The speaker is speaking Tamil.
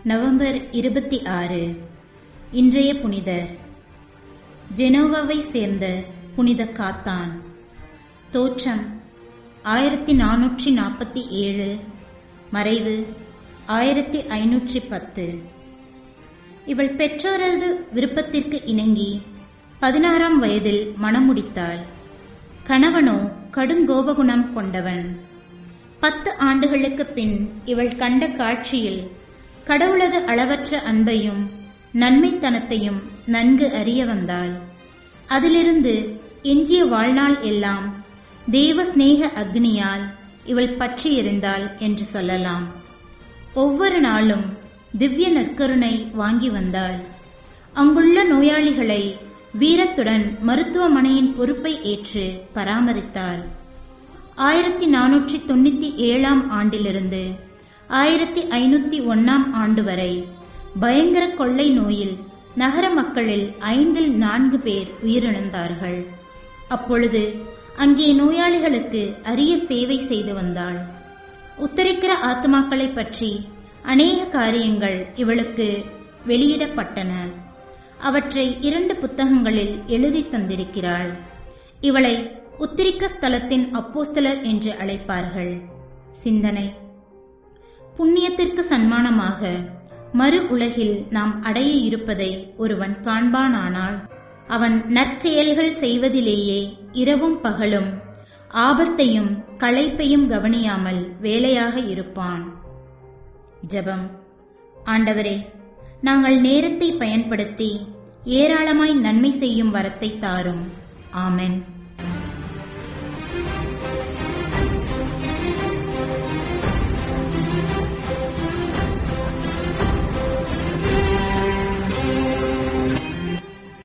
நவம்பர் இருபத்தி ஆறு இன்றைய புனிதர் ஜெனோவாவை சேர்ந்த புனித காத்தான் தோற்றம் ஆயிரத்தி நானூற்றி நாற்பத்தி ஏழு மறைவு ஆயிரத்தி ஐநூற்றி பத்து இவள் பெற்றோரது விருப்பத்திற்கு இணங்கி பதினாறாம் வயதில் மணமுடித்தாள் கணவனோ கடுங்கோபகுணம் கொண்டவன் பத்து ஆண்டுகளுக்கு பின் இவள் கண்ட காட்சியில் கடவுளது அளவற்ற அன்பையும் நன்மைத்தனத்தையும் நன்கு அறிய வந்தாள் அதிலிருந்து எஞ்சிய வாழ்நாள் எல்லாம் தெய்வ சிநேக அக்னியால் இவள் பற்றி எறிந்தாள் என்று சொல்லலாம் ஒவ்வொரு நாளும் திவ்ய நற்கருணை வாங்கி வந்தாள் அங்குள்ள நோயாளிகளை வீரத்துடன் மருத்துவமனையின் பொறுப்பை ஏற்று பராமரித்தாள் ஆயிரத்தி நானூற்றி தொண்ணூத்தி ஏழாம் ஆண்டிலிருந்து ஆயிரத்தி ஐநூத்தி ஒன்னாம் ஆண்டு வரை பயங்கர கொள்ளை நோயில் நகர மக்களில் ஐந்தில் நான்கு பேர் உயிரிழந்தார்கள் அப்பொழுது அங்கே நோயாளிகளுக்கு அரிய சேவை செய்து வந்தாள் உத்தரிக்கிற ஆத்மாக்களை பற்றி அநேக காரியங்கள் இவளுக்கு வெளியிடப்பட்டன அவற்றை இரண்டு புத்தகங்களில் எழுதி தந்திருக்கிறாள் இவளை உத்திரிக்க ஸ்தலத்தின் அப்போஸ்தலர் என்று அழைப்பார்கள் சிந்தனை புண்ணியத்திற்கு சன்மானமாக மறு உலகில் நாம் அடைய இருப்பதை ஒருவன் காண்பானானால் அவன் நற்செயல்கள் செய்வதிலேயே இரவும் பகலும் ஆபத்தையும் களைப்பையும் கவனியாமல் வேலையாக இருப்பான் ஜெபம் ஆண்டவரே நாங்கள் நேரத்தை பயன்படுத்தி ஏராளமாய் நன்மை செய்யும் வரத்தை தாரும் ஆமென்